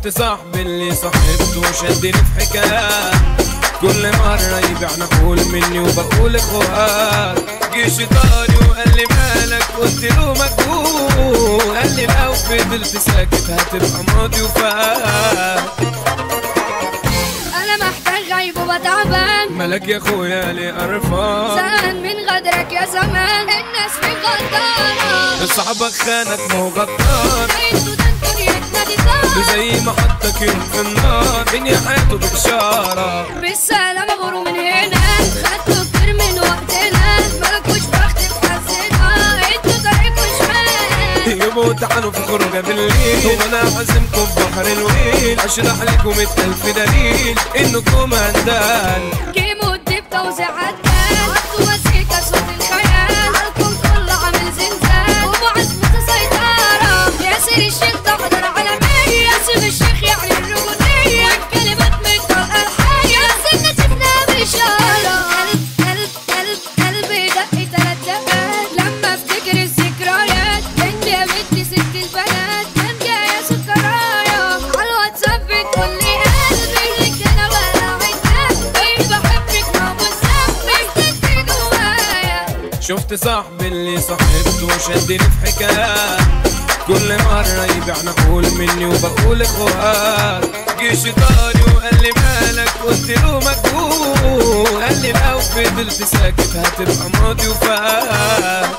شفت صاحبي اللي صاحبته شدني في حكاية كل مرة يبيعنا فول مني وبقول اخوات جه شيطاني وقال لي مالك قلت له مجهول قال لي لو فضلت ساكت هتبقى ماضي وفات انا محتاج غيب وبتعبان مالك يا اخويا ليه قرفان زهقان من غدرك يا زمان الناس في غدارة صاحبك خانك ما هو غدار انتوا ده انتوا نيتنا دي طار زي ما حطك يوم في النار دنيا حياته بإشارة بالسلامة غوروا من هنا خدتوا كتير من وقتنا مالكوش بخت في حظنا انتوا طريقكوا شمال يجيبوا تعالوا في خروجه بالليل وانا عازمكم بحر الويل اشرح لكم التلف دليل انكم هندان جيموا الدب توزيع عدال حطوا مزيكا صوت الخيال عالكم كله عامل زنزان ومعزمة سيطرة ياسر الشيخ ده حضر عالمية ياسر الشيخ يعني الرجولية والكلمات من طلقة الحية ياسر نسيتنا بإشارة قلب قلب قلب قلبي دق تلات دقات لما افتكر الذكريات انت يا بنتي ست البنات كان جاية سكرايا عالواتساب بتقولي قلبي لك انا ولا عتاب ايه بحبك ما بصاب بس انت جوايا شفت صاحبي اللي صاحبته شدني في حكاية كل مرة يبيعنا فول مني وبقول اخوات جه شيطاني وقال لي مالك قلت له مجهول قال لي لو فضلت ساكت هتبقى ماضي وفات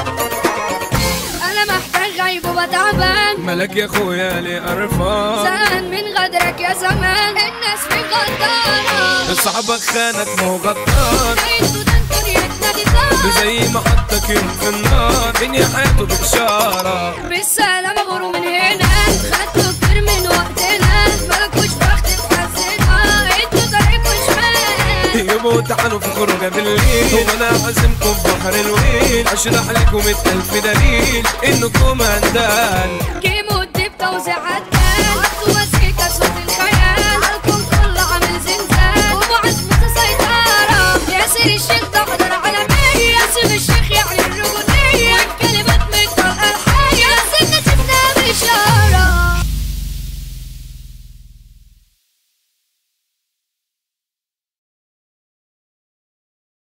انا محتاج غيب وبتعبان مالك يا اخويا ليه قرفان زهقان من غدرك يا زمان الناس في غدارة صاحبك خانك ما هو غدار انتوا ده انتوا نيتنا دي طار زي ما حطك يوم في النار دنيا حياته بإشارة بالسلامة غوروا من هنا خدتوا كتير من وقتنا مالكوش بخت في حظنا انتوا طريقكوا شمال يجيبوا تعالوا في خروجه بالليل وانا عازمكم بحر الويل اشرح لكم التلف دليل انكم هندان جيموا الدب توزيع عدال حطوا مزيكا صوت الخيال عالكم كله عامل زنزان ومعزمة سيطرة ياسر الشيخ